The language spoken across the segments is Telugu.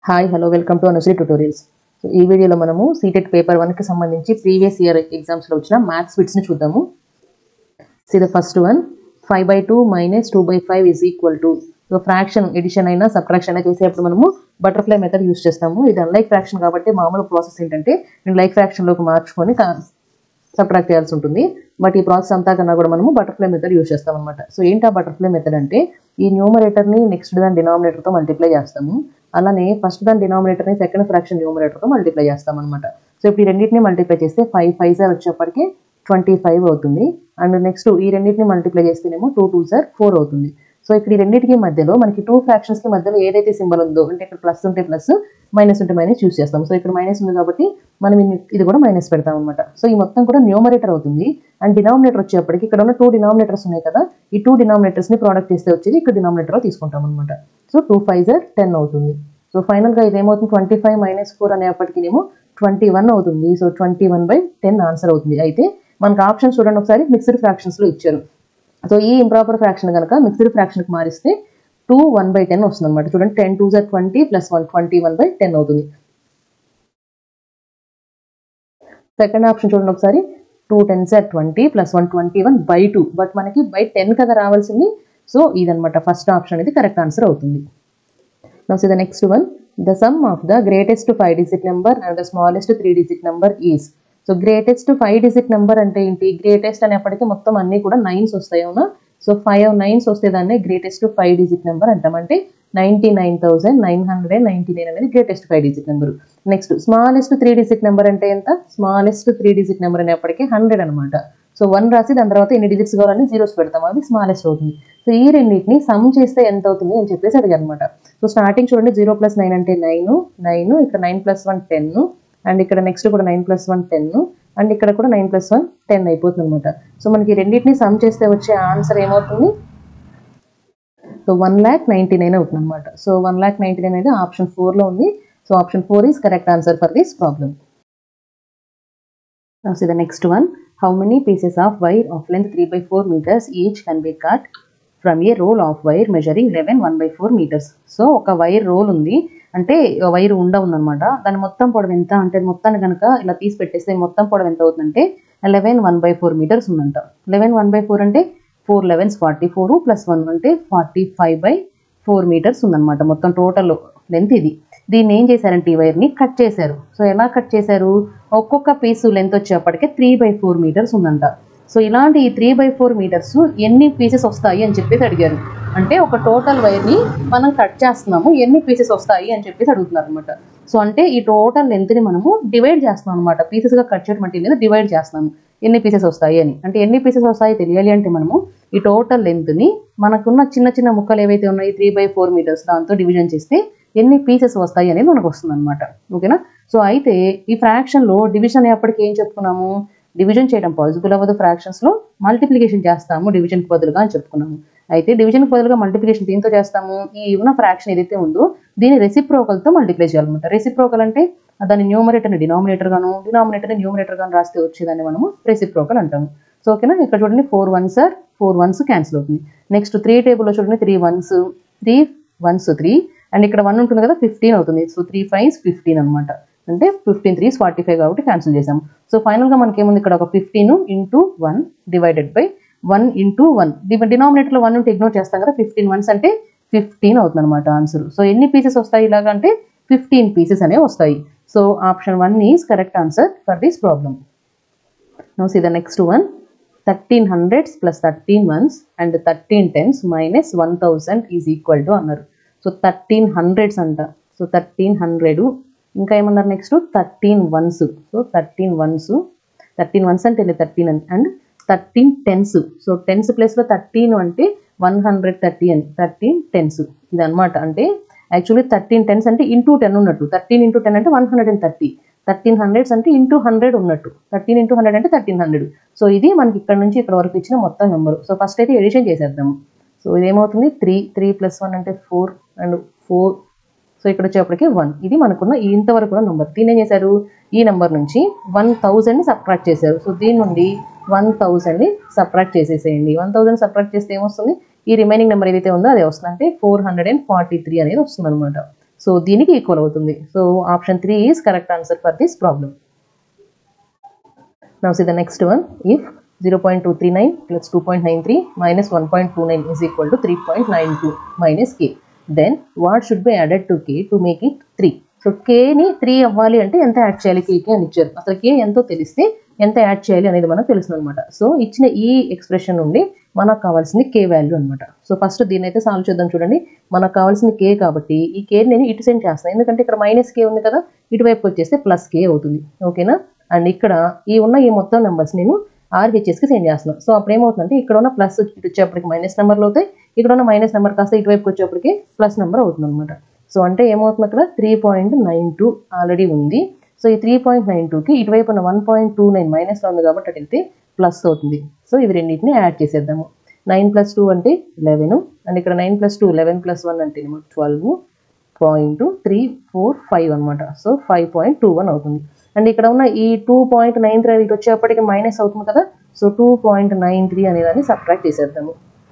Hi hello welcome to Anushree tutorials so ఈ వీడియోలో మనము సీటెట్ పేపర్ వన్కి సంబంధించి ప్రీవియస్ ఇయర్ ఎగ్జామ్స్లో వచ్చిన మ్యాథ్స్ బిట్స్ని చూద్దాము see the first one five by two minus two by five is equal to so fraction addition అయినా సబ్ట్రాక్షన్ అయినా చేసేటప్పుడు మనము బటర్ఫ్లై మెథడ్ యూస్ చేస్తాము ఇది అన్లైక్ ఫ్రాక్షన్ కాబట్టి మామూలు ప్రాసెస్ ఏంటంటే నేను లైక్ ఫ్రాక్షన్లోకి మార్చుకొని సబ్ట్రాక్ట్ చేయాల్సి ఉంటుంది బట్ ఈ ప్రాసెస్ అంతా కన్నా కూడా మనము బటర్ఫ్లై మెథడ్ యూస్ చేస్తాం అనమాట సో ఏంటి ఆ బటర్ఫ్లై మెథడ్ అంటే ఈ న్యూమరేటర్ని నెక్స్ట్ దాని డినామినేటర్తో మల్టిప్లై చేస్తాము అలానే ఫస్ట్ దాని డినామినేటర్ని సెకండ్ ఫ్రాక్షన్ న్యూమరేటర్తో మల్టిప్లై చేస్తాం అనమాట సో ఇప్పుడు ఈ రెండింటిని మల్టిప్లై చేస్తే ఫైవ్ ఫైవ్ సార్ వచ్చేప్పటికి ట్వంటీ ఫైవ్ అవుతుంది అండ్ నెక్స్ట్ ఈ రెండింటిని మల్టిప్లై చేస్తేనేమో టూ టూ సార్ ఫోర్ అవుతుంది సో ఇక్కడ ఈ రెండింటికి మధ్యలో మనకి టూ ఫ్రాక్షన్స్ కి మధ్యలో ఏదైతే సింబల్ ఉందో అంటే ఇక్కడ ప్లస్ ఉంటే ప్లస్ మైనస్ ఉంటే మైనస్ చూస్ చేస్తాం సో ఇక్కడ మైనస్ ఉంది కాబట్టి మనం ఇన్ని- ఇది కూడా మైనస్ పెడతాం అనమాట సో ఈ మొత్తం కూడా న్యూమరేటర్ అవుతుంది అండ్ డినామినేటర్ వచ్చేప్పటికి ఇక్కడ ఉన్న టూ డినామినేటర్స్ ఉన్నాయి కదా ఈ టూ డినామినేటర్స్ ని ప్రోడక్ట్ చేస్తే వచ్చేది ఇక్కడ డినామినేటర్ తీసుకుంటాం అనమాట సో టూ ఫైవ్ జర్ టెన్ అవుతుంది సో ఫైనల్ గా ఇది ఏమవుతుంది ట్వంటీ ఫైవ్ మైనస్ ఫోర్ అనేప్పటికీనేమో ట్వంటీ వన్ అవుతుంది so twenty one by ten answer అవుతుంది అయితే మనకు ఆప్షన్ చూడండి ఒకసారి మిక్స్డ్ ఫ్రాక్షన్స్ లో ఇచ్చారు సో ఈ ఇంప్రాపర్ ఫ్రాక్షన్ కనుక మిక్స్డ్ ఫ్రాక్షన్ కి మారిస్తే టూ వన్ బై టెన్ వస్తుంది అనమాట చూడండి టెన్ టూ జర్ twenty plus one twenty one by ten అవుతుంది సెకండ్ ఆప్షన్ చూడండి ఒకసారి టూ టెన్ జర్ twenty plus one twenty one by two but మనకి బై టెన్ కదా రావాల్సింది సో ఇదనమాట ఫస్ట్ ఆప్షన్ అనేది కరెక్ట్ ఆన్సర్ అవుతుంది Now see the next one. The sum of the greatest five digit number and the smallest three digit number is. So greatest five digit number అంటే ఏంటి గ్రేటెస్ట్ అనేప్పటికీ మొత్తం అన్ని కూడా నైన్స్ వస్తాయి అవునా సో ఫైవ్ నైన్స్ వస్తే దాన్ని గ్రేటెస్ట్ ఫైవ్ డిజిట్ నెంబర్ అంటాం అంటే ninety nine thousand nine hundred ninety nine అనేది greatest five digit number next smallest three digit number అంటే ఎంత స్మాలెస్ట్ త్రీ డిజిట్ నెంబర్ అనేప్పటికీ హండ్రెడ్ అనమాట సో వన్ రాసి దాని తర్వాత ఎన్ని డిజిట్స్ కావాలని జీరోస్ పెడతాం అది స్మాలెస్ట్ అవుతుంది సో ఈ రెండింటిని సమ్ చేస్తే ఎంత అవుతుంది అని చెప్పేసి అడిగారు అనమాట సో స్టార్టింగ్ చూడండి జీరో ప్లస్ నైన్ అంటే నైన్ నైన్ ఇక్కడ nine plus one ten and ఇక్కడ నెక్స్ట్ కూడా nine plus one ten and ఇక్కడ కూడా నైన్ ప్లస్ వన్ టెన్ అయిపోతుంది అనమాట సో మనకి రెండింటిని సమ్ చేస్తే వచ్చే ఆన్సర్ ఏమవుతుంది so one lakh ninety nine అవుతుంది అనమాట so one lakh ninety nine అనేది ఆప్షన్ ఫోర్లో ఉంది so option four is correct answer for this problem Now see the next one. How many pieces of wire of length 3 by 4 meters each can be cut from a roll of wire measuring 11 1 by 4 meters. So ఒక వైర్ రోల్ ఉంది అంటే వైర్ ఉండ ఉందన్నమాట దాని మొత్తం పొడవు ఎంత అంటే మొత్తాన్ని కనుక ఇలా తీసి పెట్టేస్తే మొత్తం పొడవు ఎంత అవుతుందంటే eleven one by four metres ఉందంట లెవెన్ వన్ బై ఫోర్ అంటే four elevens forty four plus one అంటే forty five by four metres ఉందన్నమాట మొత్తం టోటల్ లెంత్ ఇది దీన్ని ఏం చేశారంటే ఈ వైర్ని కట్ చేశారు సో ఎలా కట్ చేశారు ఒక్కొక్క పీసు లెంత్ వచ్చేప్పటికే త్రీ బై ఫోర్ మీటర్స్ ఉందంట సో ఇలాంటి ఈ త్రీ బై ఫోర్ మీటర్స్ ఎన్ని పీసెస్ వస్తాయి అని చెప్పేసి అడిగారు అంటే ఒక టోటల్ వైర్ని మనం కట్ చేస్తున్నాము ఎన్ని పీసెస్ వస్తాయి అని చెప్పేసి అడుగుతున్నారు అనమాట సో అంటే ఈ టోటల్ లెంత్ని మనము డివైడ్ చేస్తున్నాం అనమాట పీసెస్గా కట్ చేయడం అంటే లేదు డివైడ్ చేస్తున్నాము ఎన్ని పీసెస్ వస్తాయి అని అంటే ఎన్ని పీసెస్ వస్తాయి తెలియాలి అంటే మనము ఈ టోటల్ లెంత్ని మనకున్న చిన్న చిన్న ముక్కలు ఏవైతే ఉన్నాయో త్రీ బై ఫోర్ మీటర్స్ దాంతో డివిజన్ చేస్తే ఎన్ని పీసెస్ వస్తాయి అనేది మనకు వస్తుంది అనమాట ఓకేనా సో అయితే ఈ ఫ్రాక్షన్లో డివిజన్ అయ్యేప్పటికి ఏం చెప్పుకున్నాము డివిజన్ చేయడం పాసిబుల్ అవ్వదు ఫ్రాక్షన్స్లో మల్టిప్లికేషన్ చేస్తాము డివిజన్కి బదులుగా అని చెప్పుకున్నాము అయితే డివిజన్కి బదులుగా మల్టిప్లికేషన్ దీంతో చేస్తాము ఈ ఉన్న ఫ్రాక్షన్ ఏదైతే ఉందో దీన్ని రెసిప్రోకల్తో మల్టిప్లై చేయాలన్నమాట రెసిప్రోకల్ అంటే దాని న్యూమరేటర్ని డినామినేటర్ గాను డినామినేటర్ని న్యూమరేటర్ గాను రాస్తే వచ్చేదాన్ని మనము రెసిప్రోకల్ అంటాము సో ఓకేనా ఇక్కడ చూడండి four ones sir four ones cancel అవుతుంది నెక్స్ట్ త్రీ టేబుల్లో చూడండి three ones three ones three and ఇక్కడ వన్ ఉంటుంది కదా ఫిఫ్టీన్ అవుతుంది సో త్రీ ఫైవ్స్ ఫిఫ్టీన్ అనమాట అంటే ఫిఫ్టీన్ త్రీస్ ఫార్టీ ఫైవ్ కాబట్టి క్యాన్సిల్ చేసాము సో ఫైనల్గా మనకి ఏముంది ఇక్కడ ఒక fifteen into one divided by one into one డినామినేటర్లో వన్ ఉంటే ఇగ్నోర్ చేస్తాం కదా ఫిఫ్టీన్ వన్స్ అంటే ఫిఫ్టీన్ అవుతుంది అనమాట ఆన్సర్ సో ఎన్ని పీసెస్ వస్తాయి ఇలాగ అంటే ఫిఫ్టీన్ పీసెస్ అనేవి వస్తాయి so option one is correct answer for this problem now see the next one thirteen hundreds plus thirteen ones and thirteen tens minus one thousand is equal to అన్నారు సో థర్టీన్ హండ్రెడ్స్ అంట సో థర్టీన్ హండ్రెడ్ ఇంకా ఏమన్నారు next thirteen ones so thirteen ones thirteen ones అంటే థర్టీన్ అని and thirteen tens so tens ప్లేస్లో థర్టీన్ అంటే వన్ హండ్రెడ్ థర్టీ అని థర్టీన్ టెన్స్ ఇది అనమాట అంటే యాక్చువల్లీ థర్టీన్ టెన్స్ అంటే ఇంటూ టెన్ ఉన్నట్టు థర్టీన్ ఇంటూ టెన్ అంటే one hundred and thirty thirteen hundreds అంటే ఇంటూ హండ్రెడ్ ఉన్నట్టు థర్టీన్ ఇంటూ హండ్రెడ్ అంటే థర్టీన్ హండ్రెడ్ సో ఇది మనకి ఇక్కడ నుంచి ఇక్కడ వరకు ఇచ్చిన మొత్తం నెంబర్ సో ఫస్ట్ అయితే ఎడిషన్ చేసేద్దాము సో ఇదేమవుతుంది త్రీ త్రీ ప్లస్ వన్ అంటే ఫోర్ అండ్ ఫోర్ సో ఇక్కడ వచ్చేప్పటికి వన్ ఇది మనకున్న ఈ ఇంతవరకు ఉన్న నెంబర్ దీన్ని ఏం చేశారు ఈ నెంబర్ నుంచి వన్ థౌజండ్ని సబ్ట్రాక్ట్ చేశారు సో దీని నుండి వన్ థౌజండ్ని సబ్ట్రాక్ట్ చేసేసేయండి వన్ థౌజండ్ సబ్ట్రాక్ట్ చేస్తే ఏమొస్తుంది ఈ రిమైనింగ్ నెంబర్ ఏదైతే ఉందో అదే వస్తుంది అంటే four hundred and forty three అనేది వస్తుంది అనమాట సో దీనికి ఈక్వల్ అవుతుంది so option three is correct answer for this problem Now see the next one. If 0.239 plus 2.93 minus 1.29 is equal to 3.92 minus k, then what should be added to k to make it 3? So కేని త్రీ అవ్వాలి అంటే ఎంత యాడ్ చేయాలి కేకి అని ఇచ్చారు అసలు కే ఎంతో తెలిస్తే ఎంత యాడ్ చేయాలి అనేది మనకు తెలుస్తుంది అనమాట సో ఇచ్చిన ఈ ఎక్స్ప్రెషన్ నుండి మనకు కావాల్సింది కే వాల్యూ అనమాట సో ఫస్ట్ దీన్ని అయితే సాల్వ్ చేద్దాం చూడండి మనకు కావాల్సింది కే కాబట్టి ఈ కే నేను ఇటు సెండ్ చేస్తాను ఎందుకంటే ఇక్కడ మైనస్ కే ఉంది కదా ఇటువైపు వచ్చేస్తే ప్లస్ కే అవుతుంది ఓకేనా అండ్ ఇక్కడ ఈ ఉన్న ఈ మొత్తం నెంబర్స్ నేను ఆర్హెచ్ఎస్కి సెండ్ చేస్తున్నాను సో అప్పుడు ఏమవుతుందంటే ఇక్కడ ఉన్న ప్లస్ ఇటు వచ్చేప్పటికి మైనస్ నెంబర్లు అవుతాయి ఇక్కడ ఉన్న మైనస్ నెంబర్ కాస్త ఇటువైపుకి వచ్చేప్పటికి ప్లస్ నెంబర్ అవుతుంది అనమాట సో అంటే ఏమవుతుంది అక్కడ three point nine two already ఉంది సో ఈ త్రీ పాయింట్ నైన్ టూకి ఇటువైపు ఉన్న వన్ పాయింట్ టూ నైన్ మైనస్లో ఉంది కాబట్టి అటు వెళ్తే ప్లస్ అవుతుంది సో ఇవి రెండింటిని యాడ్ చేసేద్దాము నైన్ ప్లస్ టూ అంటే లెవెన్ అండ్ ఇక్కడ nine plus two eleven plus one అంటే twelve point three four five అనమాట so five point two one అవుతుంది అండ్ ఇక్కడ ఉన్న ఈ టూ పాయింట్ నైన్ త్రీ ఇటు వచ్చేప్పటికి మైనస్ అవుతుంది కదా so two point nine three అనేదాన్ని సబ్ట్రాక్ట్ చేసేద్దాము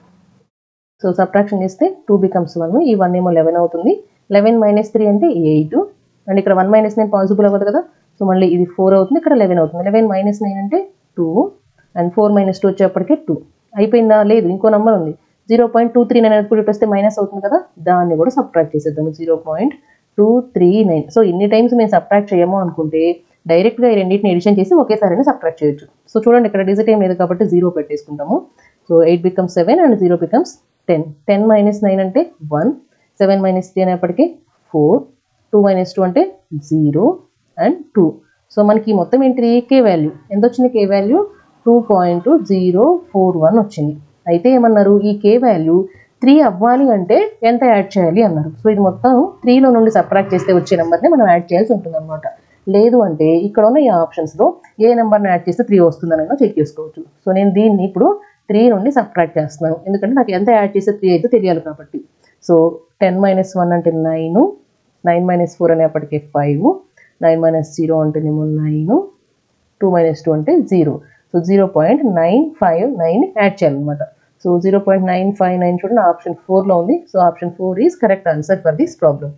సో సబ్ట్రాక్షన్ చేస్తే టూ బికమ్స్ వన్ ఈ వన్ ఏమో లెవెన్ అవుతుంది లెవెన్ మైనస్ త్రీ అంటే ఎయిట్ అండ్ ఇక్కడ వన్ మైనస్ నైన్ పాసిబుల్ అవ్వదు కదా సో మళ్ళీ ఇది ఫోర్ అవుతుంది ఇక్కడ లెవెన్ అవుతుంది లెవెన్ మైనస్ నైన్ అంటే two and four minus two వచ్చేప్పటికే టూ అయిపోయిందా లేదు ఇంకో నెంబర్ ఉంది zero point two three nine ఇప్పుడు ఇటు వస్తే మైనస్ అవుతుంది కదా దాన్ని కూడా సబ్ట్రాక్ట్ చేసేద్దాము zero point two three nine so ఇన్ని టైమ్స్ మేము సబ్ట్రాక్ట్ చేయము అనుకుంటే డైరెక్ట్గా ఈ రెండింటిని ఎడిషన్ చేసి ఒకేసారి సబ్ట్రాక్ట్ చేయొచ్చు సో చూడండి ఇక్కడ డిజిట్ ఏం లేదు కాబట్టి జీరో పెట్టేసుకుంటాము so eight becomes seven and zero becomes ten ten minus nine అంటే వన్ సెవెన్ మైనస్ త్రీ అనేప్పటికీ ఫోర్ టూ మైనస్ టూ అంటే జీరో అండ్ టూ సో మనకి మొత్తం ఏంటి కే వాల్యూ ఎంత వచ్చింది K value two point zero four one వచ్చింది అయితే ఏమన్నారు ఈ కే వాల్యూ త్రీ అవ్వాలి అంటే ఎంత యాడ్ చేయాలి అన్నారు సో ఇది మొత్తం త్రీలో నుండి సబ్ట్రాక్ట్ చేస్తే వచ్చే నెంబర్ని మనం యాడ్ చేయాల్సి ఉంటుంది అనమాట లేదు అంటే ఇక్కడ ఉన్న ఈ ఆప్షన్స్లో ఏ నెంబర్ని యాడ్ చేస్తే త్రీ వస్తుందని చెక్ చేసుకోవచ్చు సో నేను దీన్ని ఇప్పుడు త్రీ నుండి సబ్ట్రాక్ట్ చేస్తున్నాను ఎందుకంటే నాకు ఎంత యాడ్ చేస్తే త్రీ అయితే తెలియాలి కాబట్టి సో టెన్ మైనస్ వన్ అంటే నైన్ నైన్ మైనస్ ఫోర్ అనేప్పటికీ ఫైవ్ నైన్ మైనస్ జీరో అంటేనేమో నైన్ టూ మైనస్ టూ అంటే zero so zero point nine five nine add చేయాలన్నమాట so zero point nine five nine చూడండి ఆప్షన్ ఫోర్లో ఉంది so option four is correct answer for this problem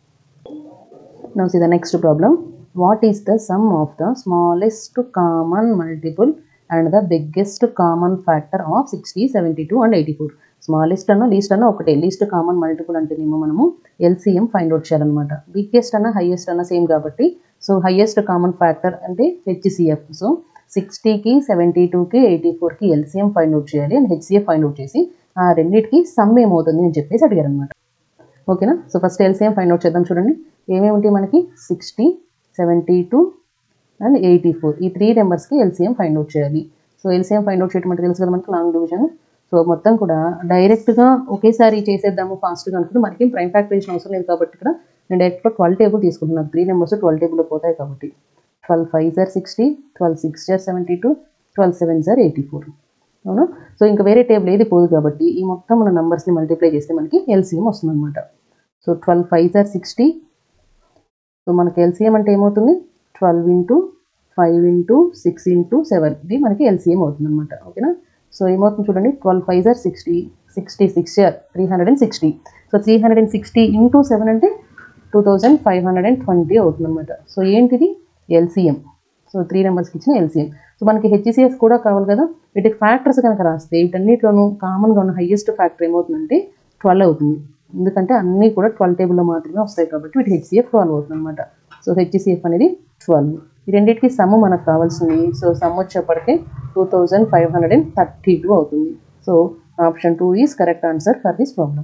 Now see the next problem. What is the sum of the smallest common multiple and the biggest common factor of 60, 72 and 84? Smallest అన్న లీస్ట్ అన్న ఒకటే లీస్ట్ కామన్ మల్టిపుల్ అంటేనేమో మనము ఎల్సిఎం ఫైండ్ అవుట్ చేయాలన్నమాట బిగ్గెస్ట్ అన్న హైయెస్ట్ అన్న సేమ్ కాబట్టి సో హైయెస్ట్ కామన్ ఫ్యాక్టర్ అంటే హెచ్సిఎఫ్ సో సిక్స్టీకి సెవెంటీ టూకి ఎయిటీ ఫోర్కి ఎల్సిఎం ఫైండ్ అవుట్ చేయాలి అండ్ హెచ్సిఎఫ్ ఫైండ్ అవుట్ చేసి ఆ రెండింటికి సమ్ ఏమవుతుంది అని చెప్పేసి అడిగారు అనమాట ఓకేనా so first LCM find out చేద్దాం చూడండి ఏమేమి ఉంటాయి మనకి sixty seventy two and eighty four ఈ త్రీ నెంబర్స్కి ఎల్సిఎం ఫైండ్ అవుట్ చేయాలి సో ఎల్సిఎం ఫైండ్ అవుట్ చేయడం అంటే తెలుసు కదా మనకి లాంగ్ డివిజన్ సో మొత్తం కూడా డైరెక్ట్గా ఒకేసారి చేసేద్దాము ఫాస్ట్గా అనుకుంటే మనకి ప్రైమ్ ఫ్యాక్టరేషన్ అవసరం లేదు కాబట్టి ఇక్కడ నేను డైరెక్ట్గా ట్వెల్వ్ టేబుల్ తీసుకుంటున్నాను త్రీ నెంబర్స్ ట్వెల్వ్ టేబుల్లో పోతాయి కాబట్టి twelve five are sixty twelve six are seventy two twelve seven are eighty four అవునా సో ఇంకా వేరే టేబుల్ ఏది పోదు కాబట్టి ఈ మొత్తం మన నెంబర్స్ని మల్టిప్లై చేస్తే మనకి ఎల్సిఎం వస్తుంది అనమాట so twelve five are sixty so మనకి ఎల్సిఎం అంటే ఏమవుతుంది twelve into five into six into seven ఇది మనకి ఎల్సిఎం అవుతుంది అనమాట ఓకేనా సో ఏమవుతుంది చూడండి twelve five are sixty sixty six are three hundred and sixty so three hundred and sixty into seven అంటే two thousand five hundred and twenty అవుతుంది అనమాట సో ఏంటిది ఎల్సిఎం సో త్రీ నెంబర్స్కి ఇచ్చిన ఎల్సిఎం సో మనకి హెచ్సిఎఫ్ కూడా కావాలి కదా వీటికి ఫ్యాక్టర్స్ కనుక రాస్తే వీటన్నిటిలోనూ కామన్గా ఉన్న హైయెస్ట్ ఫ్యాక్టర్ ఏమవుతుందంటే ట్వెల్వ్ అవుతుంది ఎందుకంటే అన్నీ కూడా ట్వెల్వ్ టేబుల్లో మాత్రమే వస్తాయి కాబట్టి వీటి హెచ్సిఎఫ్ ట్వెల్వ్ అవుతుంది అనమాట సో హెచ్సిఎఫ్ అనేది ట్వెల్వ్ ఈ రెండింటికి సమ్ మనకు కావాల్సింది సో సమ్ వచ్చేప్పటికే two thousand five hundred and thirty two అవుతుంది so option two is correct answer for this problem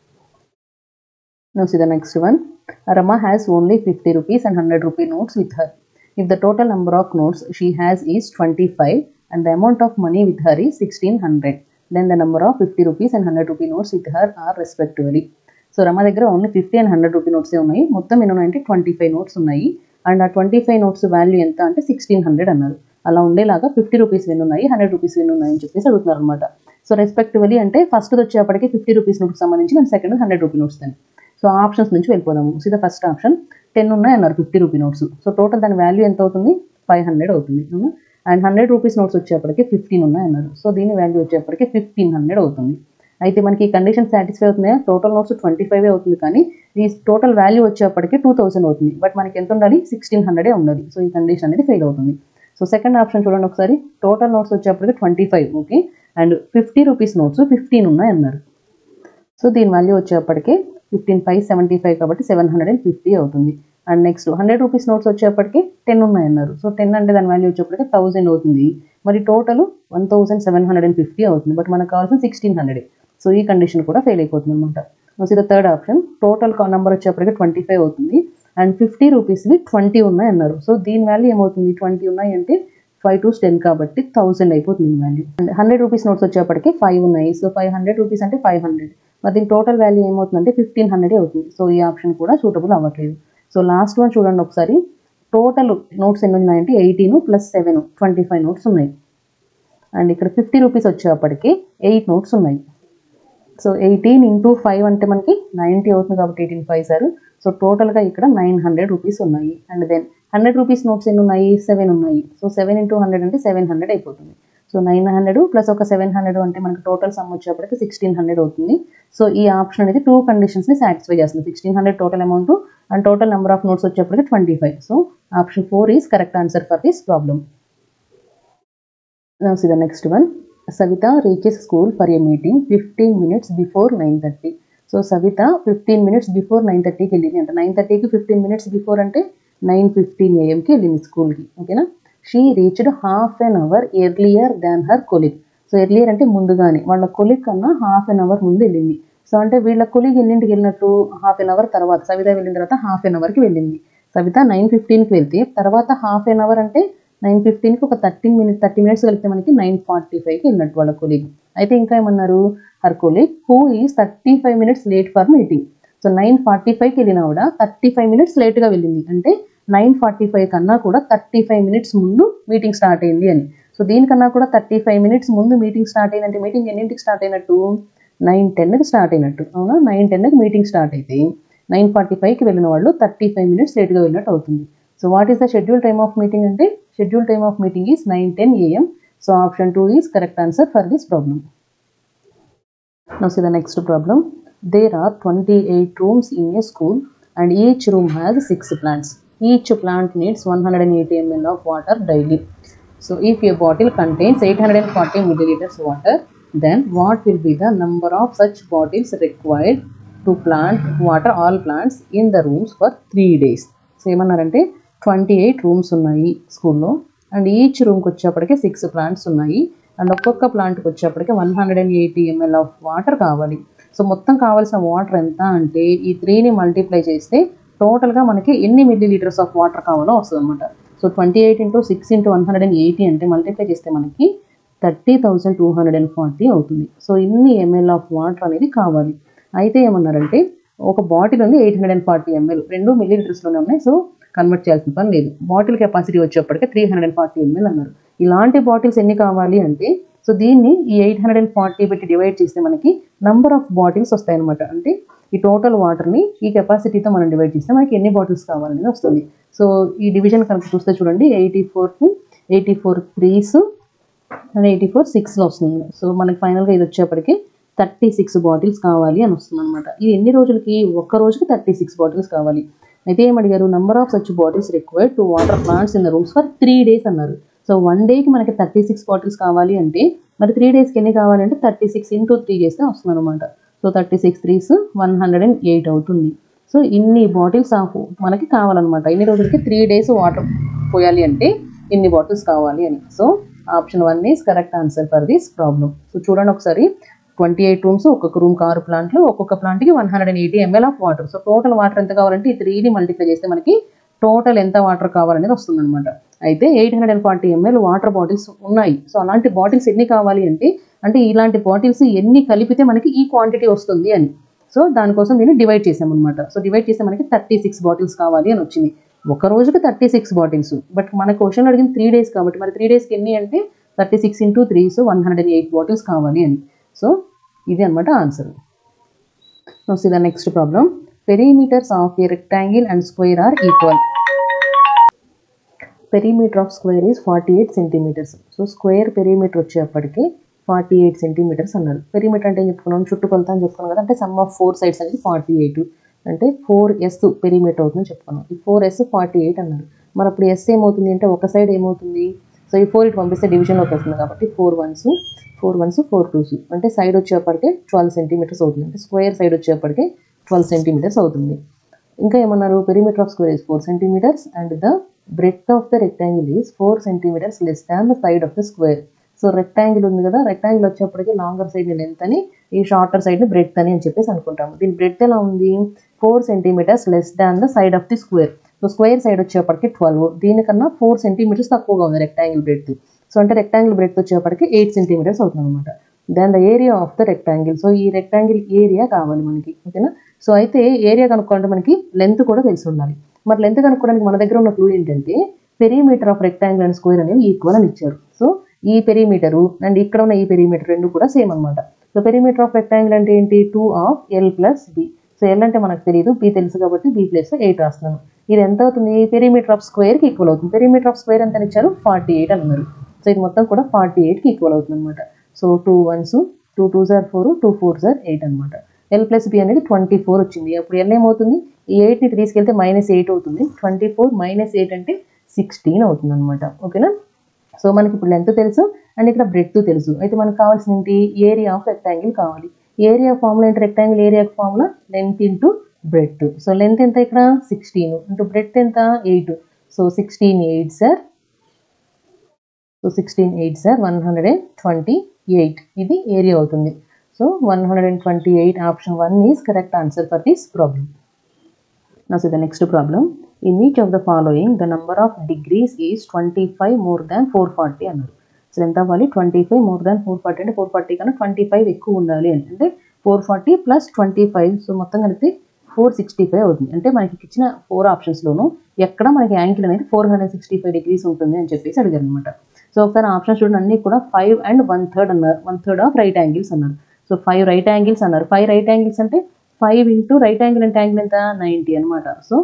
Now see the next one. Rama has only 50 rupees and 100 rupee notes with her. If the total number of notes she has is 25 and the amount of money with her is 1600, then the number of 50 rupees and 100 rupee notes with her are respectively. So Rama దగ్గర only fifty and hundred rupee నోట్సే ఉన్నాయి మొత్తం ఎన్ని ఉన్నాయంటే ట్వంటీ ఫైవ్ నోట్స్ ఉన్నాయి అండ్ ఆ ట్వంటీ ఫైవ్ నోట్స్ వాల్యూ ఎంత అంటే సిక్స్టీన్ హండ్రెడ్ అన్నారు అలా ఉండేలాగా ఫిఫ్టీ రూపీస్ విన్ ఉన్నాయి హండ్రెడ్ రూపీస్ విన్ ఉన్నాయని చెప్పేసి అడుగుతున్నారు అనమాట సో రెస్పెక్టివ్లీ అంటే ఫస్ట్ వచ్చేప్పటికి ఫిఫ్టీ రూపీస్ నోట్కి సంబంధించి నేను సెకండ్ హండ్రెడ్ రూపీ నోట్స్ దాన్ని సో ఆప్షన్స్ నుంచి వెళ్ళిపోదాము so the first option ten ఉన్నాయి అన్నారు fifty rupee notes so total దాని వాల్యూ ఎంత అవుతుంది ఫైవ్ హండ్రెడ్ అవుతుంది అవునా? అండ్ హండ్రెడ్ రూపీస్ నోట్స్ వచ్చేప్పటికి ఫిఫ్టీన్ ఉన్నాయి అన్నారు సో దీని వాల్యూ వచ్చేప్పటికి ఫిఫ్టీన్ హండ్రెడ్ అవుతుంది అయితే మనకి ఈ కండిషన్ సాటిస్ఫై అవుతున్నాయా టోటల్ నోట్స్ ట్వంటీ ఫైవ్ అవుతుంది కానీ ఈ టోటల్ వాల్యూ వచ్చేప్పటికి టూ థౌసండ్ అవుతుంది బట్ మనకి ఎంత ఉండాలి సిక్స్టీన్ హండ్రెడే ఉండాలి సో ఈ కండిషన్ అనేది ఫెయిల్ అవుతుంది సో సెకండ్ ఆప్షన్ చూడండి ఒకసారి టోటల్ నోట్స్ వచ్చేప్పటికి twenty five okay and fifty rupees notes fifteen ఉన్నాయి అన్నారు సో దీని వాల్యూ వచ్చేప్పటికి ఫిఫ్టీన్ ఫైవ్ సెవెంటీ ఫైవ్ కాబట్టి సెవెన్ హండ్రెడ్ అండ్ ఫిఫ్టీ అవుతుంది and next hundred rupees notes వచ్చేప్పటికి టెన్ ఉన్నాయన్నారు సో టెన్ అంటే దాని వాల్యూ వచ్చేప్పటికి థౌసండ్ అవుతుంది మరి total one thousand seven hundred and fifty అవుతుంది బట్ మనకు కావాల్సిన సిక్స్టీన్ హండ్రెడ్ సో ఈ కండిషన్ కూడా ఫెయిల్ అయిపోతుంది అనమాట సో ఇది థర్డ్ ఆప్షన్ టోటల్ నెంబర్ వచ్చేప్పటికి ట్వంటీ ఫైవ్ అవుతుంది అండ్ ఫిఫ్టీ రూపీస్వి ట్వంటీ ఉన్నాయి అన్నారు సో దీని వాల్యూ ఏమవుతుంది ట్వంటీ ఉన్నాయి అంటే ఫైవ్ టు టెన్ కాబట్టి థౌసండ్ అయిపోతుంది దీని value and hundred rupees notes వచ్చేప్పటికి ఫైవ్ ఉన్నాయి సో ఫైవ్ హండ్రెడ్ రూపీస్ అంటే ఫైవ్ హండ్రెడ్ మరి దీని టోటల్ వాల్యూ ఏమవుతుందంటే ఫిఫ్టీన్ హండ్రెడ్ అవుతుంది సో ఈ ఆప్షన్ కూడా సూటబుల్ అవ్వట్లేదు సో లాస్ట్ వన్ చూడండి ఒకసారి టోటల్ నోట్స్ ఎన్ని ఉన్నాయంటే eighteen plus seven twenty five notes ఉన్నాయి అండ్ ఇక్కడ ఫిఫ్టీ రూపీస్ వచ్చేప్పటికి ఎయిట్ నోట్స్ ఉన్నాయి సో ఎయిటీన్ ఇంటూ ఫైవ్ అంటే మనకి నైంటీ అవుతుంది కాబట్టి ఎయిటీన్ ఫైవ్ సార్ సో టోటల్గా ఇక్కడ నైన్ హండ్రెడ్ రూపీస్ ఉన్నాయి and then hundred rupees notes ఎన్ని ఉన్నాయి సెవెన్ ఉన్నాయి సో సెవెన్ ఇంటూ హండ్రెడ్ అంటే సెవెన్ హండ్రెడ్ అయిపోతుంది సో నైన్ హండ్రెడ్ ప్లస్ ఒక సెవెన్ హండ్రెడ్ అంటే మనకి టోటల్ సమ్ వచ్చేప్పటికి సిక్స్టీన్ హండ్రెడ్ అవుతుంది సో ఈ ఆప్షన్ అనేది టూ కండిషన్స్ని సాటిస్ఫై చేస్తుంది sixteen hundred total amount and total number of notes వచ్చేప్పటికి twenty five so option four is correct answer for this problem Now see the next one. Savita reaches school for a meeting 15 minutes before 9.30. So Savitha fifteen minutes before nine థర్టీకి వెళ్ళింది అంటే నైన్ థర్టీకి ఫిఫ్టీన్ మినిట్స్ బిఫోర్ అంటే నైన్ ఫిఫ్టీన్ ఏఎంకి వెళ్ళింది స్కూల్కి ఓకేనా she reached half an hour earlier than her colleague so earlier అంటే ముందుగానే వాళ్ళ కొలిగ్ కన్నా హాఫ్ అన్ అవర్ ముందు వెళ్ళింది సో అంటే వీళ్ళ కొలిగ్ ఎన్నింటికి వెళ్ళినట్టు హాఫ్ అన్ అవర్ తర్వాత సవిత వెళ్ళిన తర్వాత హాఫ్ అన్ అవర్కి వెళ్ళింది సవిత నైన్ ఫిఫ్టీన్కి వెళ్తే తర్వాత హాఫ్ అన్ అవర్ అంటే నైన్ ఫిఫ్టీన్కి ఒక థర్టీన్ మినిట్ థర్టీ మినిట్స్ వెళ్తే మనకి నైన్ ఫార్టీ ఫైవ్కి వెళ్ళినట్టు వాళ్ళ కొలీగ్ అయితే ఇంకా ఏమన్నారు her colleague who is thirty five minutes late for meeting so nine forty ఫైవ్కి వెళ్ళినా కూడా థర్టీ ఫైవ్ మినిట్స్ లేట్గా వెళ్ళింది అంటే నైన్ ఫార్టీ ఫైవ్ కన్నా కూడా థర్టీ ఫైవ్ మినిట్స్ ముందు మీటింగ్ స్టార్ట్ అయింది అని సో దీనికన్నా కూడా థర్టీ ఫైవ్ మినిట్స్ ముందు మీటింగ్ స్టార్ట్ అయిందంటే మీటింగ్ ఎన్నింటికి స్టార్ట్ అయినట్టు నైన్ టెన్కి స్టార్ట్ అయినట్టు అవునా నైన్ టెన్కి మీటింగ్ స్టార్ట్ అయితే నైన్ ఫార్టీ ఫైవ్కి వెళ్ళిన వాళ్ళు థర్టీ ఫైవ్ మినిట్స్ లేట్గా వెళ్ళినట్టు అవుతుంది so what is the schedule time of meeting అంటే schedule time of meeting is nine ten AM so option two is correct answer for this problem Now see the next problem. There are 28 rooms in a school and each room has 6 plants. Each plant needs 180 ml of water daily. So if a bottle contains 840 milliliters water, then what will be the number of such bottles required to plant water all plants in the rooms for 3 days? So ఏమన్నారంటే ట్వంటీ ఎయిట్ రూమ్స్ ఉన్నాయి స్కూల్లో అండ్ ఈచ్ రూమ్కి వచ్చేప్పటికి సిక్స్ ప్లాంట్స్ ఉన్నాయి అండ్ ఒక్కొక్క ప్లాంట్కి వచ్చేప్పటికి one hundred and eighty ml of water కావాలి సో మొత్తం కావాల్సిన వాటర్ ఎంత అంటే ఈ త్రీని మల్టిప్లై చేస్తే టోటల్గా మనకి ఎన్ని మిల్లీ లీటర్స్ ఆఫ్ వాటర్ కావాలో వస్తుంది అనమాట so twenty eight into six into one hundred and eighty అంటే మల్టిప్లై చేస్తే మనకి thirty thousand two hundred and forty అవుతుంది సో ఇన్ని ఎంఎల్ ఆఫ్ వాటర్ అనేది కావాలి అయితే ఏమన్నారంటే ఒక బాటిల్ ఉంది eight hundred and forty ml రెండు మిల్లీ లీటర్స్లోనే ఉన్నాయి సో కన్వర్ట్ చేయాల్సిన పని లేదు బాటిల్ కెపాసిటీ వచ్చేప్పటికి three hundred and forty ml అన్నారు ఇలాంటి బాటిల్స్ ఎన్ని కావాలి అంటే సో దీన్ని ఈ ఎయిట్ హండ్రెడ్ అండ్ ఫార్టీ పెట్టి డివైడ్ చేస్తే మనకి నంబర్ ఆఫ్ బాటిల్స్ వస్తాయన్నమాట అంటే ఈ టోటల్ వాటర్ని ఈ కెపాసిటీతో మనం డివైడ్ చేస్తే మనకి ఎన్ని బాటిల్స్ కావాలనేది వస్తుంది సో ఈ డివిజన్ కనుక చూస్తే చూడండి ఎయిటీ ఫోర్కి eighty four threes and eighty four సిక్స్లో వస్తుంది సో మనకి ఫైనల్గా ఇది వచ్చేప్పటికి థర్టీ సిక్స్ బాటిల్స్ కావాలి అని వస్తుంది అనమాట ఇది ఎన్ని రోజులకి ఒక్క రోజుకి థర్టీ సిక్స్ బాటిల్స్ కావాలి అయితే ఏమడిగారు number of such bottles required to water plants in the rooms for three days అన్నారు సో వన్ డేకి మనకి థర్టీ సిక్స్ బాటిల్స్ కావాలి అంటే మరి త్రీ డేస్కి ఎన్ని కావాలంటే థర్టీ సిక్స్ ఇంటూ త్రీ చేస్తే వస్తుంది అనమాట so thirty six threes one hundred and eight అవుతుంది సో ఇన్ని బాటిల్స్ ఆఫ్ మనకి కావాలన్నమాట ఇన్ని రోజులకి త్రీ డేస్ వాటర్ పోయాలి అంటే ఇన్ని బాటిల్స్ కావాలి అని so option one is correct answer for this problem so చూడండి ఒకసారి ట్వంటీ ఎయిట్ రూమ్స్ ఒక్కొక్క రూమ్కి ఆరు ప్లాంట్లు ఒక్కొక్క ప్లాంట్కి one hundred and eighty ml of water so total water ఎంత కావాలంటే ఈ త్రీని మల్టిప్లై చేస్తే మనకి టోటల్ ఎంత వాటర్ కావాలనేది వస్తుందన్నమాట అయితే eight hundred and forty ml water bottles ఉన్నాయి సో అలాంటి బాటిల్స్ ఎన్ని కావాలి అంటే అంటే ఇలాంటి బాటిల్స్ ఎన్ని కలిపితే మనకి ఈ క్వాంటిటీ వస్తుంది అని సో దానికోసం దీన్ని డివైడ్ చేసామన్నమాట సో డివైడ్ చేస్తే మనకి థర్టీ సిక్స్ బాటిల్స్ కావాలి అని వచ్చింది ఒక రోజుకి థర్టీ సిక్స్ బాటిల్స్ బట్ మన క్వశ్చన్ అడిగింది త్రీ డేస్ కాబట్టి మరి త్రీ డేస్కి ఎన్ని అంటే thirty six into three so one hundred and eight bottles కావాలి అని సో ఇది అనమాట answer see the next problem perimeters of a rectangle and square are equal perimeter of square is forty eight centimetres so square perimeter వచ్చేప్పటికి ఫార్టీ ఎయిట్ సెంటీమీటర్స్ అన్నారు పెరిమీటర్ అంటే ఏం చెప్పుకున్నాం చుట్టుకొలత అని చెప్పుకున్నాం కదా అంటే సమ్ ఆఫ్ ఫోర్ సైడ్స్ అనేది ఫార్టీ ఎయిట్ అంటే ఫోర్ ఎస్ పెరిమీటర్ అవుతుందని చెప్పుకున్నాం ఈ ఫోర్ ఎస్ ఫార్టీ ఎయిట్ అన్నారు మరి అప్పుడు ఎస్ ఏమవుతుంది అంటే ఒక సైడ్ ఏమవుతుంది సో ఈ ఫోర్ ఇటు పంపిస్తే డివిజన్లోకి వస్తుంది కాబట్టి four ones four ones four twos అంటే సైడ్ వచ్చేప్పటికే ట్వెల్వ్ సెంటీమీటర్స్ అవుతుంది అంటే స్క్వేర్ సైడ్ వచ్చేప్పటికే ట్వెల్వ్ సెంటీమీటర్స్ అవుతుంది ఇంకా ఏమన్నారు perimeter of square is four centimetres and the breadth of the rectangle is four centimetres less than the side of the square so rectangle ఉంది కదా రెక్టాంగిల్ వచ్చేప్పటికి లాంగర్ సైడ్ లెంత్ అని ఈ షార్టర్ సైడ్ బ్రెత్ అని అని చెప్పేసి అనుకుంటాము దీని బ్రెత్ ఎలా ఉంది four centimetres less than the side of the square so square side వచ్చేప్పటికి ట్వెల్వ్ దీనికన్నా ఫోర్ సెంటీమీటర్స్ తక్కువగా ఉంది రెక్టాంగిల్ బ్రెత్ సో అంటే రెక్టాంగిల్ బ్రెత్ వచ్చేప్పటికి ఎయిట్ సెంటీమీటర్స్ అవుతుంది అనమాట then the area of the rectangle so ఈ రెక్టాంగిల్ ఏరియా కావాలి మనకి ఓకేనా సో అయితే ఏరియా కనుక్కోవాలంటే మనకి లెంత్ కూడా తెలిసి ఉండాలి మరి లెంత్ కనుక్కోవడానికి మన దగ్గర ఉన్న క్లూ ఏంటంటే perimeter of rectangle and square అనేవి ఈక్వల్ అని ఇచ్చారు సో ఈ పెరిమీటరు అండ్ ఇక్కడ ఉన్న ఈ పెరిమీటర్ రెండు కూడా సేమ్ అనమాట సో పెరిమీటర్ ఆఫ్ రెక్టాంగిల్ అంటే ఏంటి two of L plus B so L అంటే మనకు తెలియదు బి తెలుసు కాబట్టి బి ప్లస్ ఎయిట్ రాస్తున్నాను ఇది ఎంత అవుతుంది పెరిమీటర్ ఆఫ్ స్క్వేర్కి ఈక్వల్ అవుతుంది పెరిమీటర్ ఆఫ్ స్క్వేర్ ఎంత ఇచ్చారు ఫార్టీ ఎయిట్ అన్నారు సో ఇది మొత్తం కూడా ఫార్టీ ఎయిట్కి ఈక్వల్ అవుతుంది అనమాట so two ones two two జార్ ఫోర్ టూ ఫోర్ జార్ ఎయిట్ అనమాట ఎల్ ప్లస్ బి అనేది ట్వంటీ ఫోర్ వచ్చింది అప్పుడు ఎల్ ఏమవుతుంది ఈ ఎయిట్ని తీసుకెళ్తే మైనస్ ఎయిట్ అవుతుంది ట్వంటీ ఫోర్ మైనస్ ఎయిట్ అంటే సిక్స్టీన్ అవుతుంది అనమాట ఓకేనా సో మనకి ఇప్పుడు లెంత్ తెలుసు అండ్ ఇక్కడ బ్రెడ్ తెలుసు అయితే మనకు కావాల్సిన ఏంటి ఏరియా ఆఫ్ రెక్టాంగిల్ కావాలి ఏరియా ఫార్ములా ఏంటి rectangle area formula length into breadth so length ఎంత ఇక్కడ సిక్స్టీన్ ఇంటూ బ్రెడ్ ఎంత eight so sixteen eight sir so sixteen eight sir one hundred and twenty eight ఇది ఏరియా అవుతుంది so one hundred and twenty eight option one is correct answer for this problem Now see the next problem. In which of the following the number of degrees is 25 more than 440 అన్నారు సో ఎంత అవ్వాలి twenty five more than four forty అంటే ఫోర్ ఫార్టీ కన్నా ట్వంటీ ఫైవ్ ఎక్కువ ఉండాలి అని అంటే four forty plus twenty five so మొత్తం కలిపి ఫోర్ సిక్స్టీ ఫైవ్ అవుతుంది అంటే మనకి ఇచ్చిన ఫోర్ ఆప్షన్స్లోనూ ఎక్కడ మనకి యాంగిల్ అనేది four hundred sixty five degrees ఉంటుంది అని చెప్పేసి అడిగారు అనమాట సో ఒకసారి ఆప్షన్ చూడండి అన్ని కూడా ఫైవ్ అండ్ వన్ థర్డ్ అన్నారు one third of right angles అన్నారు సో ఫైవ్ రైట్ యాంగిల్స్ అన్నారు ఫైవ్ రైట్ యాంగిల్స్ అంటే ఫైవ్ ఇంటూ రైట్ యాంగిల్ అంటే యాంగిల్ ఎంత నైంటీ అనమాట so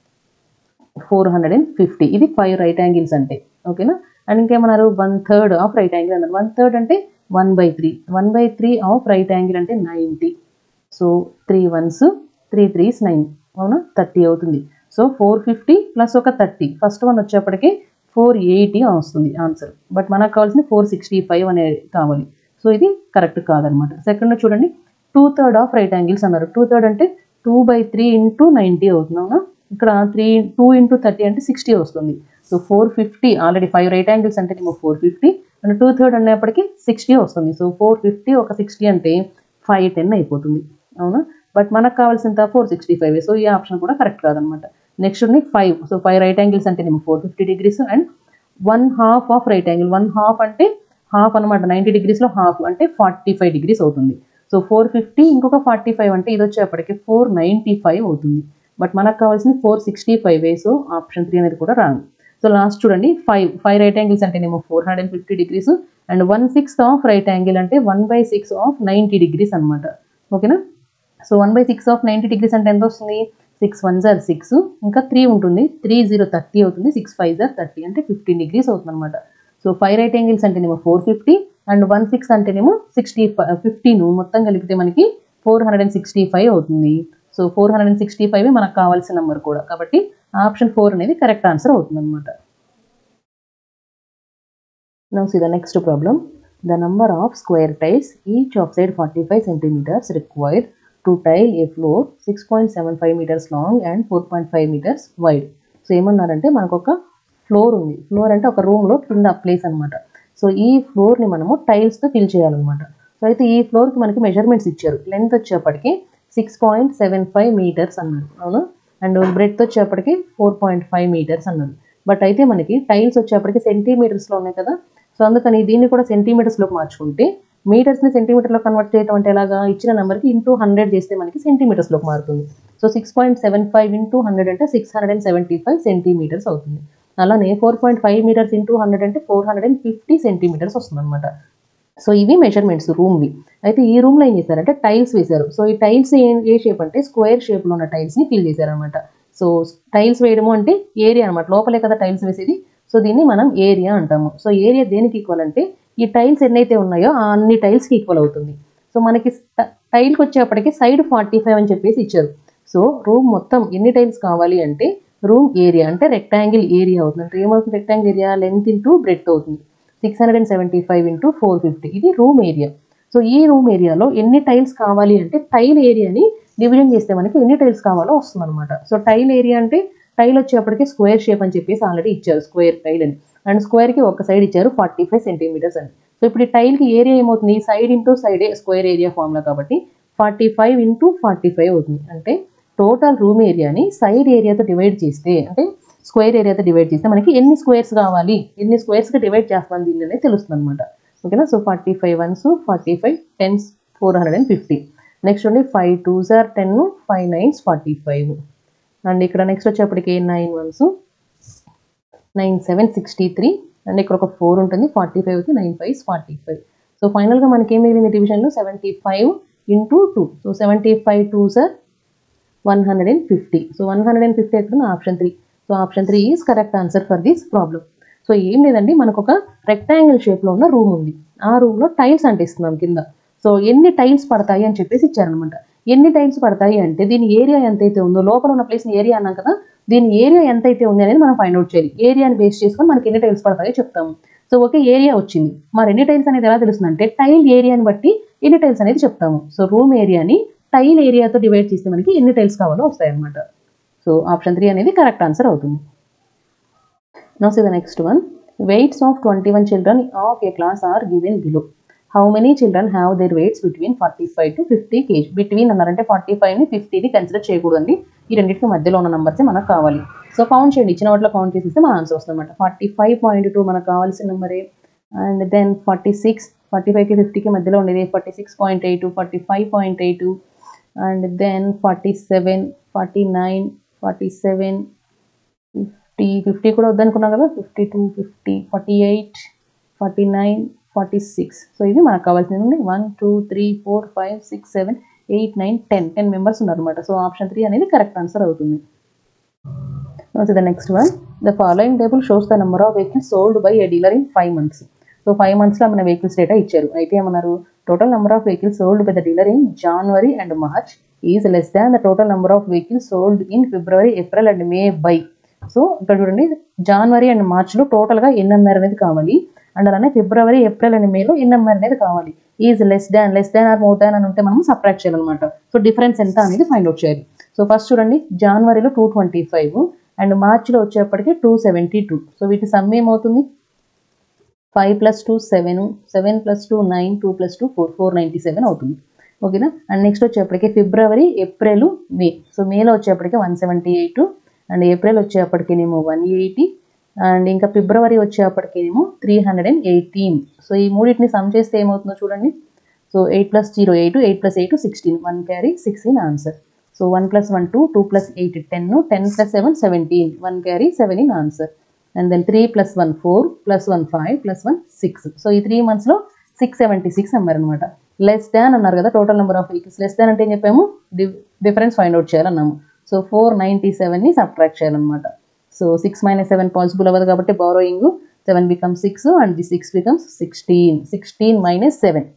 four hundred and fifty ఇది ఫైవ్ రైట్ యాంగిల్స్ అంటే ఓకేనా అండ్ ఇంకేమన్నారు one third of right angle అన్నారు వన్ థర్డ్ అంటే one by three one by three of right angle అంటే ninety so three ones three threes nine అవునా థర్టీ అవుతుంది సో ఫోర్ ఫిఫ్టీ ప్లస్ ఒక థర్టీ ఫస్ట్ వన్ వచ్చేప్పటికి ఫోర్ ఎయిటీ వస్తుంది ఆన్సర్ బట్ మనకు కావాల్సింది ఫోర్ సిక్స్టీ ఫైవ్ అనేది కావాలి సో ఇది కరెక్ట్ కాదనమాట సెకండ్ చూడండి two third of right angles అన్నారు టూ థర్డ్ అంటే two by three into ninety అవుతుంది అవునా ఇక్కడ త్రీ టూ ఇంటూ థర్టీ అంటే సిక్స్టీ వస్తుంది so four fifty already five right angles అంటే ఏమో four fifty and two third అనేప్పటికీ సిక్స్టీ వస్తుంది సో ఫోర్ ఫిఫ్టీ ఒక సిక్స్టీ అంటే ఫైవ్ టెన్ అయిపోతుంది అవునా బట్ మనకు కావాల్సినంత ఫోర్ సిక్స్టీ ఫైవ్ సో ఈ ఆప్షన్ కూడా కరెక్ట్ కాదనమాట నెక్స్ట్ ఉంది five so five right angles అంటే ఏమో four fifty degrees and one half of right angle one half అంటే హాఫ్ అనమాట నైంటీ డిగ్రీస్లో హాఫ్ అంటే ఫార్టీ ఫైవ్ డిగ్రీస్ అవుతుంది సో ఫోర్ ఫిఫ్టీ ఇంకొక ఫార్టీ ఫైవ్ అంటే ఇది వచ్చేప్పటికి ఫోర్ నైంటీ ఫైవ్ అవుతుంది బట్ మనకు కావాల్సింది four sixty five so option three అనేది కూడా రాంగ్ సో లాస్ట్ చూడండి ఫైవ్ ఫైవ్ రైట్ యాంగిల్స్ అంటేనేమో four hundred and fifty degrees and one sixth of right angle అంటే one by six of ninety degrees అనమాట ఓకేనా so one by six of ninety degrees అంటే ఎంత వస్తుంది సిక్స్ వన్ జార్ సిక్స్ ఇంకా త్రీ ఉంటుంది త్రీ జీరో థర్టీ అవుతుంది సిక్స్ ఫైవ్ జార్ థర్టీ అంటే ఫిఫ్టీన్ డిగ్రీస్ అవుతుంది అనమాట సో ఫైవ్ రైట్ యాంగిల్స్ అంటేనేమో four fifty and one six అంటేనేమో సిక్స్టీ ఫిఫ్టీన్ మొత్తం కలిపితే మనకి four hundred and sixty five అవుతుంది so four hundred and sixty five మనకు కావాల్సిన నెంబర్ కూడా కాబట్టి ఆప్షన్ ఫోర్ అనేది కరెక్ట్ ఆన్సర్ అవుతుంది అనమాట Now see the next problem. The number of square tiles, each of side 45 centimeters required to tile a floor 6.75 meters long and 4.5 meters wide. So ఏమన్నారంటే మనకు ఒక ఫ్లోర్ ఉంది ఫ్లోర్ అంటే ఒక రూమ్లో కింద ప్లేస్ అనమాట సో ఈ ఫ్లోర్ని మనము టైల్స్తో ఫిల్ చేయాలన్నమాట సో అయితే ఈ ఫ్లోర్కి మనకి మెజర్మెంట్స్ ఇచ్చారు లెంత్ వచ్చేప్పటికి six point seven five metres అన్నారు అవును అండ్ బ్రెడ్త్ వచ్చేప్పటికి ఫోర్ పాయింట్ ఫైవ్ మీటర్స్ అన్నారు బట్ అయితే మనకి టైల్స్ వచ్చేప్పటికి సెంటీమీటర్స్లో ఉన్నాయి కదా సో అందుకని దీన్ని కూడా సెంటీమీటర్స్లోకి మార్చుకుంటే మీటర్స్ని సెంటీమీటర్లో కన్వర్ట్ చేయడం అంటే ఎలాగా ఇచ్చిన నెంబర్కి ఇంటూ హండ్రెడ్ చేస్తే మనకి సెంటీమీటర్స్లోకి మారుతుంది so six point seven five into hundred అంటే six hundred and seventy five centimetres అవుతుంది అలానే four point five metres into hundred అంటే four hundred and fifty centimetres వస్తుంది అనమాట సో ఇవి మెజర్మెంట్స్ రూమ్వి అయితే ఈ రూమ్లో ఏం చేశారంటే టైల్స్ వేశారు సో ఈ టైల్స్ ఏ ఏ షేప్ అంటే స్క్వేర్ షేప్లో ఉన్న టైల్స్ని ఫిల్ చేశారనమాట సో టైల్స్ వేయడము అంటే ఏరియా అనమాట లోపలే కదా టైల్స్ వేసేది సో దీన్ని మనం ఏరియా అంటాము సో ఏరియా దేనికి ఈక్వల్ అంటే ఈ టైల్స్ ఎన్నైతే ఉన్నాయో ఆ అన్ని టైల్స్కి ఈక్వల్ అవుతుంది సో మనకి టైల్కి వచ్చేప్పటికి సైడ్ ఫార్టీ ఫైవ్ అని చెప్పేసి ఇచ్చారు సో రూమ్ మొత్తం ఎన్ని టైల్స్ కావాలి అంటే రూమ్ ఏరియా అంటే రెక్టాంగిల్ ఏరియా అవుతుంది అంటే ఏమవుతుంది rectangle area length into breadth అవుతుంది six hundred and seventy five into four fifty ఇది రూమ్ ఏరియా సో ఈ రూమ్ ఏరియాలో ఎన్ని టైల్స్ కావాలి అంటే టైల్ ఏరియాని డివిజన్ చేస్తే మనకి ఎన్ని టైల్స్ కావాలో వస్తుంది అనమాట సో టైల్ ఏరియా అంటే టైల్ వచ్చేప్పటికి స్క్వేర్ షేప్ అని చెప్పేసి ఆల్రెడీ ఇచ్చారు స్క్వేర్ టైల్ అని అండ్ స్క్వేర్కి ఒక సైడ్ ఇచ్చారు ఫార్టీ ఫైవ్ సెంటీమీటర్స్ అని సో ఇప్పుడు ఈ టైల్కి ఏరియా ఏమవుతుంది సైడ్ ఇంటూ సైడే స్క్వేర్ ఏరియా ఫార్ములా కాబట్టి forty five into forty five అవుతుంది అంటే టోటల్ రూమ్ ఏరియాని సైడ్ ఏరియాతో డివైడ్ చేస్తే అంటే స్క్వేర్ ఏరియాతో డివైడ్ చేస్తే మనకి ఎన్ని స్క్వేర్స్ కావాలి ఎన్ని స్క్వేర్స్కి డివైడ్ చేస్తాం దీన్ని అనేది తెలుస్తుంది అనమాట ఓకేనా so forty five ones forty five tens four hundred and fifty next ఉండి five twos are ten five nines forty five and ఇక్కడ నెక్స్ట్ వచ్చేప్పటికి nine ones nine seven sixty three and ఇక్కడ ఒక ఫోర్ ఉంటుంది ఫార్టీ ఫైవ్ అవుతుంది nine five forty five so ఫైనల్గా మనకి ఏం మిగిలింది డివిజన్లో seventy five into two so seventy five two sir one hundred and fifty so one hundred and fifty ఎక్కడ option three so option three is correct answer for this problem so ఏం లేదండి మనకు ఒక రెక్టాంగిల్ షేప్లో ఉన్న రూమ్ ఉంది ఆ రూమ్లో టైల్స్ అంటిస్తున్నాం కింద సో ఎన్ని టైల్స్ పడతాయి అని చెప్పేసి ఇచ్చారనమాట ఎన్ని టైల్స్ పడతాయి అంటే దీని ఏరియా ఎంతైతే ఉందో లోపల ఉన్న ప్లేస్ ఏరియా అన్నాం కదా దీని ఏరియా ఎంతైతే ఉంది అనేది మనం ఫైండ్ అవుట్ చేయాలి ఏరియాని బేస్ చేసుకొని మనకి ఎన్ని టైల్స్ పడతాయో చెప్తాము సో ఒకే ఏరియా వచ్చింది మరి ఎన్ని టైల్స్ అనేది ఎలా తెలుస్తుంది అంటే టైల్ ఏరియాని బట్టి ఎన్ని టైల్స్ అనేది చెప్తాము సో రూమ్ ఏరియాని టైల్ ఏరియాతో డివైడ్ చేస్తే మనకి ఎన్ని టైల్స్ కావాలో వస్తాయి అన్నమాట సో ఆప్షన్ త్రీ అనేది కరెక్ట్ ఆన్సర్ అవుతుంది Now see the next one. Weights of 21 children of a class are given below. How many children have their weights between 45 to 50 kg? Between అన్నారంటే 45 ని 50 ని కన్సిడర్ చేయకూడదండి ఈ రెండింటికి మధ్యలో ఉన్న numbers మనకు కావాలి సో కౌంట్ చేయండి ఇచ్చిన వాటిలో కౌంట్ చేసేస్తే మన ఆన్సర్ వస్తుంది అనమాట ఫార్టీ ఫైవ్ పాయింట్ టూ మనకు కావాల్సిన నెంబరే and then forty six forty ఫైవ్కి ఫిఫ్టీకి మధ్యలో ఉండేది forty six point eight forty five point eight and then forty seven forty nine forty seven fifty fifty కూడా వద్దనుకున్నాం కదా fifty two fifty forty eight forty nine forty six so ఇది మనకు కావాల్సింది one two three four five six seven eight nine ten ten members ఉన్నారనమాట సో ఆప్షన్ త్రీ అనేది కరెక్ట్ ఆన్సర్ అవుతుంది the next one the following table shows the number of vehicles sold by a dealer in five months so five మంత్స్లో మన వెహికల్స్ డేటా ఇచ్చారు అయితే ఏమన్నారు total number of vehicles sold by the dealer in January and March is less than the total number of vehicles sold in February April and May by so ఇక్కడ చూడండి జనవరి అండ్ మార్చ్లో టోటల్గా ఎన్ని అమ్మారు అనేది కావాలి అండ్ అలానే ఫిబ్రవరి ఏప్రిల్ అండ్ మేలో ఎన్ని అమ్మారు అనేది కావాలి is less than less than or more than అని ఉంటే మనం సపరేట్ చేయాలన్నమాట సో డిఫరెన్స్ ఎంత అనేది ఫైండ్ అవుట్ చేయాలి సో ఫస్ట్ చూడండి జనవరిలో టూ ట్వంటీ ఫైవ్ అండ్ మార్చిలో వచ్చేప్పటికి టూ సెవెంటీ టూ సో వీటి సమ్ ఏమవుతుంది five plus two seven seven plus two nine two plus two four four ninety seven అవుతుంది ఓకేనా అండ్ నెక్స్ట్ వచ్చేప్పటికి ఫిబ్రవరి ఏప్రిల్ మే సో మేలో వచ్చేప్పటికి one seventy eight and April వచ్చేప్పటికేనేమో వన్ ఎయిటీ అండ్ ఇంకా ఫిబ్రవరి వచ్చేప్పటికేనేమో three hundred and eighteen so ఈ మూడింటిని సమ్ చేస్తే ఏమవుతుందో చూడండి so eight plus zero eight eight plus eight sixteen one carry sixteen answer so one plus one two two plus eight ten ten plus seven seventeen one carry seven in answer and then three plus one four plus one five plus one six so ఈ త్రీ మంత్స్లో సిక్స్ సెవెంటీ సిక్స్ అమ్మారు అనమాట లెస్ దాన్ అన్నారు కదా total number of vehicles less than అంటే ఏం చెప్పాము డిఫరెన్స్ ఫైండ్ అవుట్ చేయాలన్నాము సో ఫోర్ నైంటీ సెవెన్ని సబ్ట్రాక్ట్ చేయాలన్నమాట so six minus seven possible అవ్వదు కాబట్టి borrowing seven becomes six and the six becomes sixteen sixteen minus seven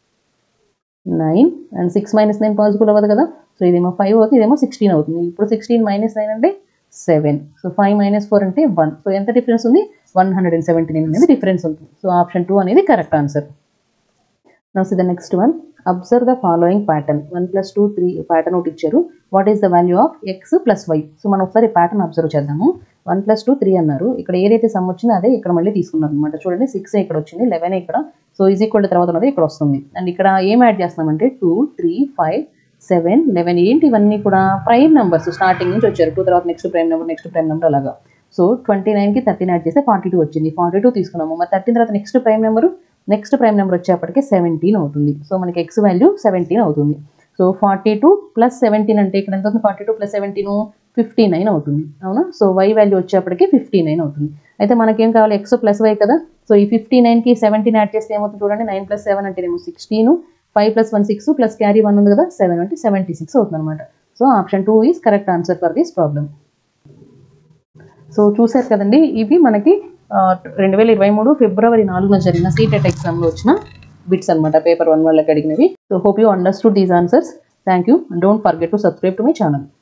nine and six minus nine possible అవ్వదు కదా సో ఇదేమో ఫైవ్ అవుతుంది ఇదేమో సిక్స్టీన్ అవుతుంది ఇప్పుడు సిక్స్టీన్ మైనస్ నైన్ అంటే seven so five minus four అంటే వన్ సో ఎంత డిఫరెన్స్ ఉంది one hundred and seventy nine అనేది డిఫరెన్స్ ఉంటుంది సో ఆప్షన్ టూ అనేది correct answer now see the next one observe the following pattern one plus two three pattern ఒకటి ఇచ్చారు what is the value of x plus y so మనం ఒకసారి ప్యాటర్న్ అబ్జర్వ్ చేద్దాము వన్ ప్లస్ టూ త్రీ అన్నారు ఇక్కడ ఏదైతే సమ్ వచ్చిందో అదే ఇక్కడ మళ్ళీ తీసుకున్నారు అనమాట చూడండి సిక్స్ ఇక్కడ వచ్చింది లెవెన్ ఇక్కడ సో ఈజ్ ఈక్వల్ తర్వాత ఉన్నది ఇక్కడ వస్తుంది అండ్ ఇక్కడ ఏం యాడ్ చేస్తున్నామంటే two three five seven eleven ఏంటి ఇవన్నీ కూడా ప్రైమ్ నెంబర్స్ స్టార్టింగ్ నుంచి వచ్చారు టూ తర్వాత next prime number next prime number అలాగా సో ట్వంటీ నైన్కి థర్టీన్ యాడ్ చేస్తే ఫార్టీ టూ వచ్చింది ఫార్టీ టూ తీసుకున్నాము మరి థర్టీన్ తర్వాత next prime number next prime number వచ్చేప్పటికి సెవెంటీన్ అవుతుంది సో మనకి ఎక్స్ వాల్యూ సెవెంటీన్ అవుతుంది so forty two plus seventeen అంటే ఇక్కడ ఎంత అవుతుంది forty two plus seventeen fifty nine అవుతుంది అవునా సో వై వాల్యూ వచ్చేప్పటికి ఫిఫ్టీ నైన్ అవుతుంది అయితే మనకేం కావాలి ఎక్స్ ప్లస్ వై కదా సో ఈ ఫిఫ్టీ నైన్కి సెవెంటీన్ యాడ్ చేస్తే ఏమవుతుంది చూడండి నైన్ ప్లస్ సెవెన్ అంటేనేమో sixteen five plus one six plus carry one ఉంది కదా సెవెన్ అంటే సెవెంటీ సిక్స్ అవుతుంది అనమాట so option two is correct answer for this problem so చూసారు కదండి ఇవి మనకి రెండు వేల ఇరవై మూడు ఫిబ్రవరి నాలుగున జరిగిన సీటెట్ ఎగ్జామ్లో వచ్చిన బిట్స్ అనమాట పేపర్ వన్ వాళ్ళకి అడిగినవి so hope you understood these answers thank you don't forget to subscribe to my channel